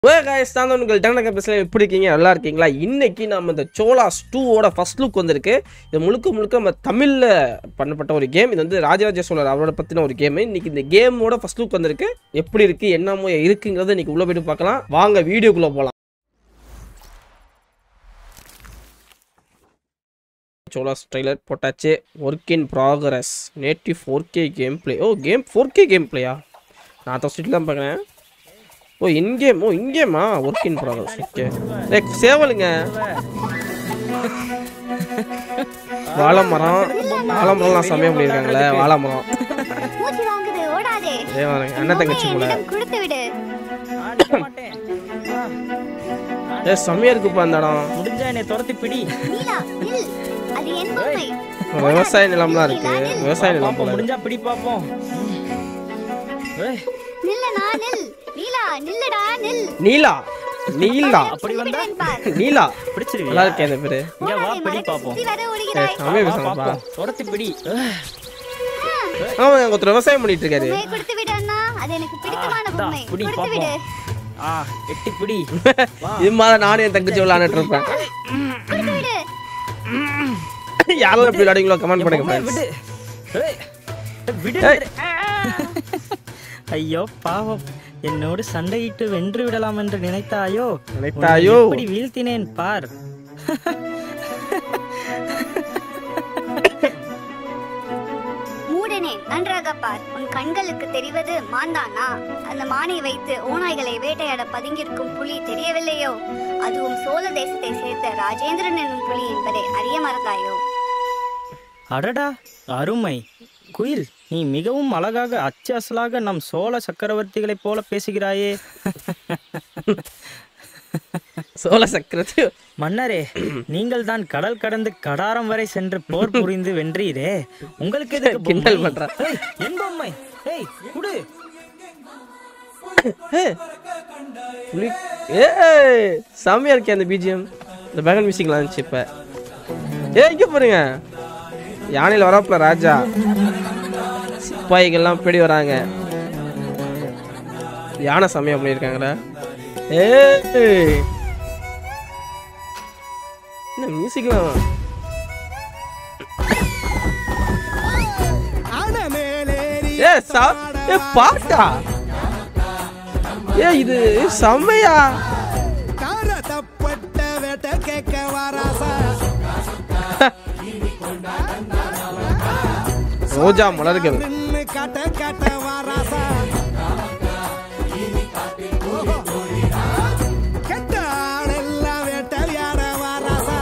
ஓ guys தான் உங்கள் டனக பேசல எப்படி இருக்கீங்க நல்லா இருக்கீங்களா இன்னைக்கு நம்ம இந்த சோலாஸ் டூவோட ஃபர்ஸ்ட் லுக் வந்திருக்கு இது முழுக்க முழுக்க நம்ம தமிழில் பண்ணப்பட்ட ஒரு கேம் இது வந்து ராஜராஜ சோழர் அவரோட பற்றின ஒரு கேம் இன்னைக்கு இந்த கேமோட ஃபர்ஸ்ட் லுக் வந்திருக்கு எப்படி இருக்கு என்னமோ இருக்குங்கிறத இன்னைக்கு உள்ள போயிட்டு பார்க்கலாம் வாங்க வீடியோக்குள்ளே போகலாம் சோலாஸ் ட்ரைலர் போட்டாச்சு work in progress native four K gameplay oh game four K game பிளேயா நான் தொசிட்டு தான் பார்க்குறேன் ஓ இன்கேம் ஓ இன்கேமா ஒர்க் இன் ப்ராக்ரஸ் ஓகே ஏ சேவலுங்க வாழை மரம் வாழை மரம்லாம் செம்மையாக பண்ணியிருக்காங்களே வாழை மரம் மூச்சு வாங்குது ஓடாதே ஏ வாருங்க அண்ணன் தங்கச்சி போல என்னிடம் கொடுத்து விடு ஆட மாட்டேன் ஆ, ஏ செம்மையாக இருக்குப்பா அந்த இடம் முடிஞ்சா என்னை துரத்தி பிடி நீலா நில் அது என் பொம்மை விவசாய நிலம்லாம் இருக்கு விவசாய நிலம் பாப்போம் போல முடிஞ்சா பிடி பாப்போம் ஏய், நில்லனா நில் நீலா நில்லுடா நில் நீலா நீலா அப்படி வந்தா விடுவேன் பார் நீலா பிடிச்சிருவியா நல்லா இருக்கே அந்த பேரு இங்க வா ஓடாதே, பிடி மரத்தை பாப்போம் சுத்தி வர ஏ, ஓடுகிறாய் செம்மையா வா, பேசுங்கப்பா பாப்போம் துரத்தி பிடி ஏய், ஆமா ஒருத்தர் விவசாயம் பண்ணிட்டு இருக்காரு பொம்மையை கொடுத்து விடு அண்ணா அது எனக்கு பிடித்தமான இந்தா, பொம்மை பிடி கொடுத்து விடு பாப்போம் ஆ எட்டி பிடி இது மாதிரி நானும் என் தங்கச்சி விளையாண்டுட்டு இருப்பேன் கொடுத்து விடு யாரெல்லாம் இப்படி விளையாடுங்களோ கமெண்ட் பண்ணுங்க பொம்மையை friends. விடு ஏய், விடு ஏய். ஐயோ பாவம் என்னோடு சண்டையிட்டு வென்று விடலாம் என்று நினைத்தாயோ நினைத்தாயோ? உன்னை எப்படி வீழ்த்தினேன் பார் மூடனே நன்றாக பார் உன் கண்களுக்கு தெரிவது மான்தானா அந்த மானை வைத்து ஓநாய்களை வேட்டையாட பதுங்கியிருக்கும் புலி தெரியவில்லையோ அதுவும் சோழ தேசத்தை சேர்ந்த ராஜேந்திரன் என்னும் புலி என்பதை அறிய மறந்தாயோ அடடா அருமை குயில் நீ மிகவும் அழகாக அச்சு அசலாக நம் சோழ சக்கரவர்த்திகளைப் போல பேசுகிறாயே சோழ சக்கரத்து மன்னரே நீங்கள் தான் கடல் கடந்து கடாரம் வரை சென்று போர் புரிந்து வென்றீரே உங்களுக்கு எதுக்கு கிண்டல் பொம்மை? பண்றா. ஏய், என் பொம்மை ஏய் குடு புலி ஏய் செம்மையா இருக்கே அந்த பிஜிஎம் இந்த பேகன் மியூசிக்லாம் இருந்துச்சு இப்ப ஏ இங்க பாருங்க யானையில் வராப்புல ராஜா சிப்பாய்கள்லாம் பிடி வராங்க யானை செம்மையா பண்ணியிருக்காங்களே ஏய் என்ன மியூசிக்லாம் ஏ சா ஏ பாட்டா ஏ இது செம்மையா தப்பட்ட வேட்ட கேட்க வாராசா ரோஜா மலர்கள் நின்னு காட்ட காட்ட வாராசா கெட்ட ஆளெல்லாம் வேட்டையாட வாராசா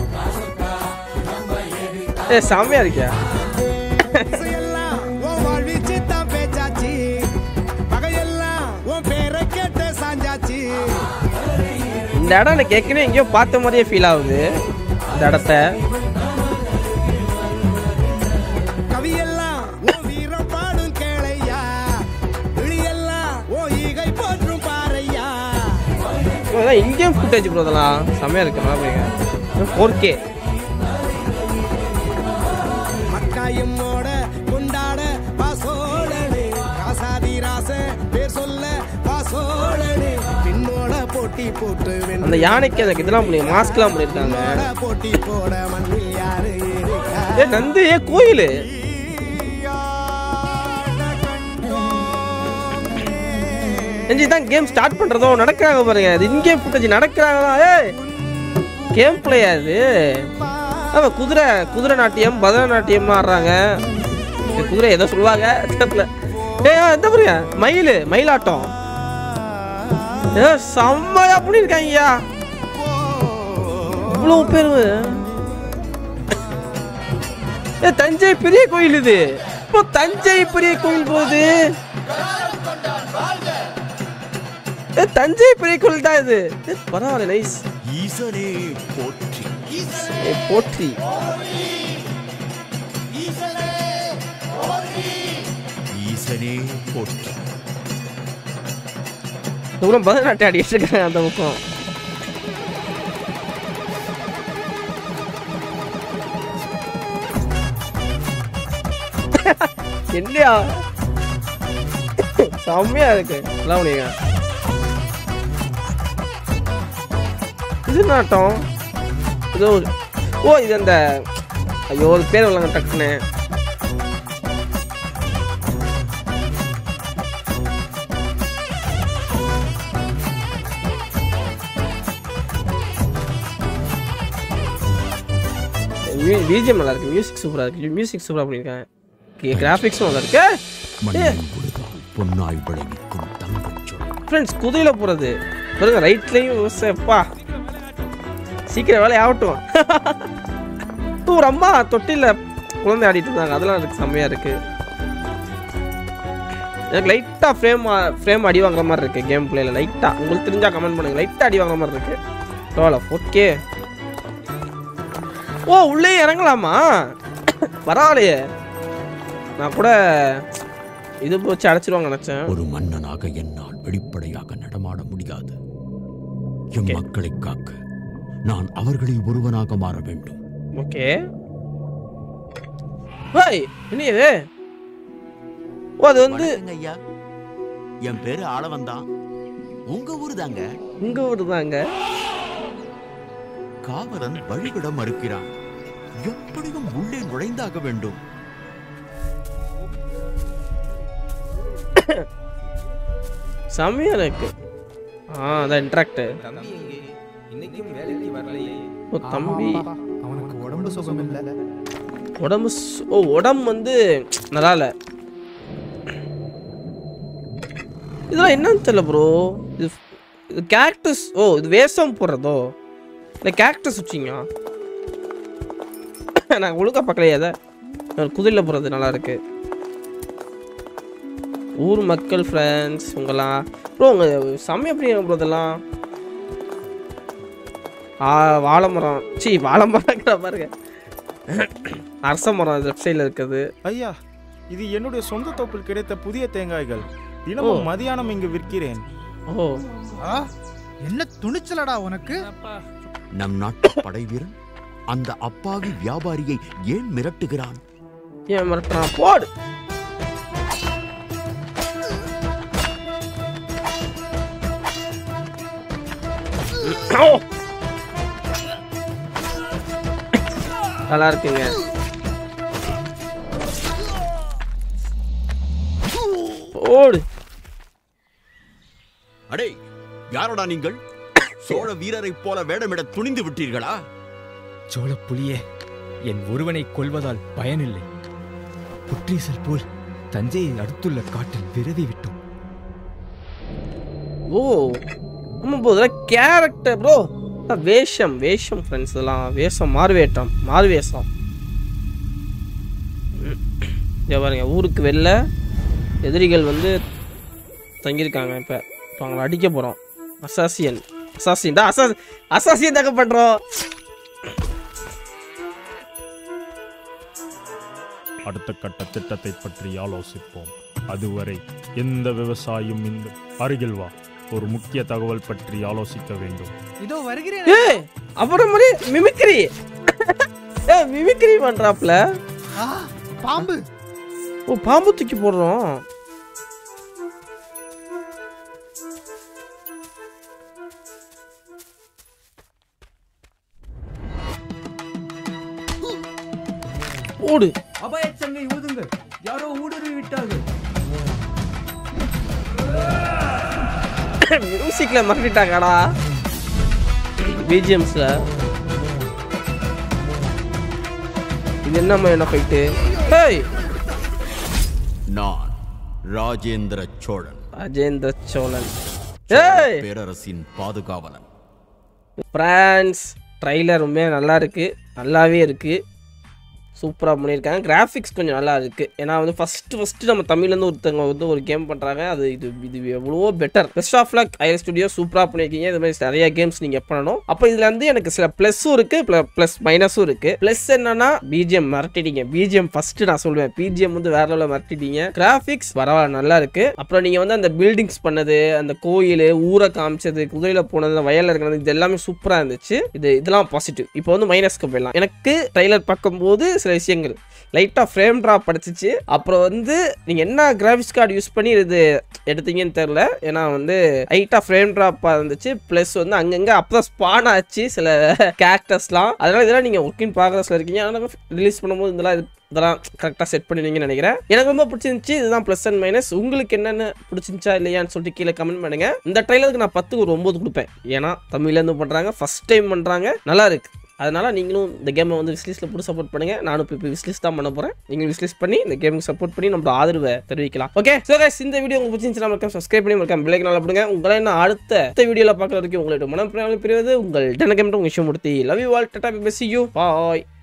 ஏ செம்மையா இருக்கியா இசையெல்லாம் உன் வாழ்விச்சு தான் பேச்சாச்சு பகையெல்லாம் உன் பேரை கேட்டு சாஞ்சாச்சு இந்த இடம் எனக்கு ஏற்கனவே எங்கேயோ பார்த்த மாதிரியே ஃபீல் ஆகுது இந்த இடத்த கவியெல்லாம் உன் வீரம் பாடும் கேளையா விழியெல்லாம் உன் ஈகை போற்றும் பாறையா இவன் இங்கேயும் ஃபுட்டேஜ் ப்ரோ இதெல்லாம் செம்மையா இருக்கு நல்லா பாருங்க ஃபோர் கே மக்காயம்மோட கொண்டாட வாசோழனே காசாதி ராச பேர் சொல்ல வாசோழனே பின்னோட போட்டி போட்டு அந்த யானைக்கு எனக்கு இதெல்லாம் பண்ணி மாஸ்க்லாம் பண்ணியிருக்காங்க வெண்ணோட போட்டி போட மண்ணில் யாரு இருக்கா ஏ நந்து ஏ கோயில் எஞ்சி தான் கேம் ஸ்டார்ட் பண்றதோ நடக்கிறாங்க பாருங்க இது இங்கே ஃபுட்டேஜ் நடக்கிறாங்களா ஏய் கேம் பிளேயா இது ஆமா குதிரை குதிரை நாட்டியம் பரதநாட்டியம்லாம் ஆடுறாங்க இந்த குதிரை ஏதோ சொல்லுவாங்க தெரியல ஏய் எந்த பாருங்க மயில் மயிலாட்டம் ஏ செம்மையா பண்ணியிருக்காங்கய்யா இவ்வளோ பேர் ஏ தஞ்சை பெரிய கோயில் இது இப்போ தஞ்சை பெரிய கோயில் போகுது ஏ தஞ்சை பெரிய கோயில் தான் இது ஏ, பரவாயில்ல நைஸ் ஈசனே போற்றி ஏ போற்றி ஈசனே போற்றி இந்த பக்கம் பரதநாட்டியம் ஆடிட்டு இருக்காங்க அந்த பக்கம் என்னையா செம்மையா இருக்கு எல்லாம் பண்ணிங்க இது நாட்டம் இதோ ஒரு- ஓ இது அந்த ஐயோ ஒரு பேர் வரலங்க டக்குன்னு பிஜிஎம் நல்லா இருக்கு மியூசிக் சூப்பரா இருக்கு மியூசிக் சூப்பரா பண்ணிருக்காங்க கிராஃபிக்ஸும் நல்லா இருக்கு மண்ணில் உழுதால் பொன்னாய் விளைவிக்கும் தங்கச் சொல் ஃப்ரெண்ட்ஸ் குதிரையில போறது பாருங்க ரைட்லயும் விவசாயப்பா சீக்கிரம் வேலை ஆகட்டும் ஒரு அம்மா தொட்டில குழந்தை ஆடிட்டு இருந்தாங்க அதெல்லாம் எனக்கு செம்மையா இருக்கு எனக்கு லைட்டா ஃப்ரேம் ஃப்ரேம் அடி வாங்குற மாதிரி இருக்கு கேம் பிளேல லைட்டா உங்களுக்கு தெரிஞ்சா கமெண்ட் பண்ணுங்க லைட்டா அடி வாங்குற மாதிரி இருக்கு பரவாயில்ல ஓகே ஓ உள்ளே இறங்கலாமா பரவாயில்லையே நான் கூட இது போச்சு அடைச்சிருவாங்க நினைச்சேன் ஒரு மன்னனாக என்னால் வெளிப்படையாக நடமாட முடியாது எம் மக்களை காக்க நான் அவர்களில் ஒருவனாக மாற வேண்டும் ஓகே ஹாய் என்ன இது ஓ அது வந்து வணக்கங்க ஐயா என் பேரு ஆளவன் தான் உங்க ஊரு தாங்க உங்க ஊர் தாங்க காவலன் வழிவிட மறுக்கிறான் எப்படியும் உள்ளே நுழைந்தாக வேண்டும் செம்மையா இருக்கு ஆ அதான் இன்ட்ராக்ட் தம்பி எங்கே இன்னைக்கும் வேலைக்கு வரலையே ஓ தம்பி அவனுக்கு உடம்பு சுகம் இல்ல உடம்பு சு- ஓ உடம்பு வந்து நல்லா இல்ல இதெல்லாம் என்னன்னு தெரியல ப்ரோ இது இது கேக்டஸ் ஓ இது வேஷம் போடுறதோ இல்லை கேக்டஸ் வச்சிங்க நான் ஒழுங்கா பார்க்கலையே அதை குதிரையில் போகிறது நல்லா இருக்கு ஊர் மக்கள் ஃப்ரெண்ட்ஸ் உங்களாம் ப்ரோ உங்கள் செம்ம எப்படி ப்ரோ இதெல்லாம் ஆ வாழை மரம் சி வாழை மரங்கிற பாருங்க அரச மரம் லெஃப்ட் சைடில் இருக்குது ஐயா இது என்னுடைய சொந்த தோப்பில் கிடைத்த புதிய தேங்காய்கள் தினமும் ஓ. மதியானம் இங்கு விற்கிறேன் ஓ ஆ, என்ன துணிச்சலடா உனக்கு நம் நாட்டு படைவீரன் அந்த அப்பாவி வியாபாரியை ஏன் மிரட்டுகிறான் ஏன் மிரட்டுறான் போடு ஓ! நல்லா இருக்குங்க ஓடு அடே யாரடா நீங்கள் சோழ வீரரைப் போல வேடமிட துணிந்து விட்டீர்களா சோழ புலியே என் ஒருவனை கொல்வதால் பயனில்லை புற்றீசல் போல் தஞ்சையை அடுத்துள்ள காட்டில் விரவி விட்டோம் ஓ ஆமாம் ப்ரோ இதெல்லாம் கேரக்டர் ப்ரோ வேஷம் வேஷம் ஃப்ரெண்ட்ஸ் இதெல்லாம் வேஷம் மாறுவேட்டம் மாறுவேஷம் ம். இங்க பாருங்க ஊருக்கு வெளில எதிரிகள் வந்து தங்கியிருக்காங்க இப்போ இப்போ அவங்கள அடிக்க போகிறோம் அசாசியன் அசாசியன் தான் அசா அசாசியன் தாக்க பண்ணுறோம் அடுத்த கட்ட திட்டத்தை பற்றி ஆலோசிப்போம் அதுவரை எந்த விவசாயியும் இந்த அருகில் வா ஒரு முக்கிய தகவல் பற்றி ஆலோசிக்க வேண்டும் இதோ வருகிறேன் ஏய் அப்புறம் மாதிரி மிமிக்ரி ஏ மிமிக்ரி பண்ணுறாப்புல ஆ, பாம்பு ஓ பாம்பு தூக்கி போடுறோம் ஓடு அபாயச்சங்கை ஊதுங்கள் யாரோ ஊடுருவி விட்டார்கள் மியூசிக்ல மறந்துட்டாங்கடா பிஜிஎம்ஸ்ல இது என்னம்மா என்ன ஃபைட்டு ஹேய் நான் ராஜேந்திர சோழன் ராஜேந்திர சோழன் ஏய் பேரரசின் பாதுகாவலன் பிரான்ஸ் ட்ரைலர் உண்மையாக நல்லா இருக்கு நல்லாவே இருக்கு சூப்பராக பண்ணியிருக்காங்க கிராஃபிக்ஸ் கொஞ்சம் நல்லா இருக்கு ஏன்னா வந்து ஃபர்ஸ்ட் ஃபர்ஸ்ட் நம்ம தமிழ்லேருந்து ஒருத்தவங்க வந்து ஒரு கேம் பண்ணுறாங்க அது இது இது எவ்வளவோ better best of luck IL studio சூப்பராக பண்ணியிருக்கீங்க இது மாதிரி நிறைய கேம்ஸ் நீங்கள் பண்ணணும் அப்போ இதில் வந்து எனக்கு சில ப்ளஸ்ஸும் இருக்கு ப்ளஸ் மைனஸும் இருக்கு ப்ளஸ் என்னன்னா பிஜிஎம் மிரட்டிட்டீங்க பிஜிஎம் ஃபர்ஸ்ட் நான் சொல்லுவேன் பிஜிஎம் வந்து வேற லெவலில் மிரட்டிட்டீங்க கிராஃபிக்ஸ் பரவாயில்ல நல்லா இருக்கு அப்புறம் நீங்கள் வந்து அந்த பில்டிங்ஸ் பண்ணது அந்த கோயில் ஊரை காமிச்சது குதிரையில் போனது அந்த வயலில் இருக்கிறது இது எல்லாமே சூப்பராக இருந்துச்சு இது இதெல்லாம் பாசிட்டிவ் இப்போ வந்து மைனஸ்க்கு போயிடலாம் எனக்கு ட்ரைலர் பார்க்கும்போது சில விஷயங்கள் லைட்டாக ஃப்ரேம் ட்ராப் படிச்சிச்சு அப்புறம் வந்து நீங்கள் என்ன கிராஃபிக்ஸ் கார்டு யூஸ் பண்ணி இது எடுத்தீங்கன்னு தெரில ஏன்னா வந்து லைட்டாக ஃப்ரேம் ட்ராப்பாக இருந்துச்சு ப்ளஸ் வந்து அங்கங்கே அப்போ தான் ஸ்பான் ஆச்சு சில கேரக்டர்ஸ்லாம் அதனால் இதெல்லாம் நீங்கள் ஒர்க்கின் ப்ராக்ரஸில் இருக்கீங்க ஆனால் ரிலீஸ் பண்ணும்போது இதெல்லாம் இது இதெல்லாம் கரெக்டாக செட் பண்ணிடுவீங்கன்னு நினைக்கிறேன் எனக்கு ரொம்ப பிடிச்சிருந்துச்சு இதுதான் ப்ளஸ் அண்ட் மைனஸ் உங்களுக்கு என்னென்ன பிடிச்சிருந்துச்சா இல்லையான்னு சொல்லிட்டு கீழே கமெண்ட் பண்ணுங்க இந்த ட்ரைலருக்கு நான் பத்துக்கு ஒரு ஒம்பது கொடுப்பேன் ஏன்னா தமிழ்லேருந்து பண்ணுறாங்க ஃபர்ஸ்ட் டைம் பண்ணுறாங்க நல்லா இருக்கு அதனால நீங்களும் இந்த கேமை வந்து விஸ்லிஸ்ட்டில் போட்டு சப்போர்ட் பண்ணுங்க நானும் இப்போ விஸ்லிஸ் தான் பண்ண போகிறேன் நீங்கள் விஸ்லிஸ் பண்ணி இந்த கேமுக்கு சப்போர்ட் பண்ணி நம்மளோட ஆதரவை தெரிவிக்கலாம் ஓகே ஸோ guys இந்த வீடியோ உங்களுக்கு பிடிச்சிருந்துச்சு நம்ம சப்ஸ்கிரைப் பண்ணி மறக்காம பிள்ளைக்கு நல்லா பண்ணுங்க உங்களை என்ன அடுத்த அடுத்த வீடியோவில் பார்க்குற வரைக்கும் உங்களோட மனம் பிரிவது உங்கள் டென கேம் உங்கள் விஷயம் முடித்தி லவ் யூ ஆல் டாடா பை சி யூ பாய்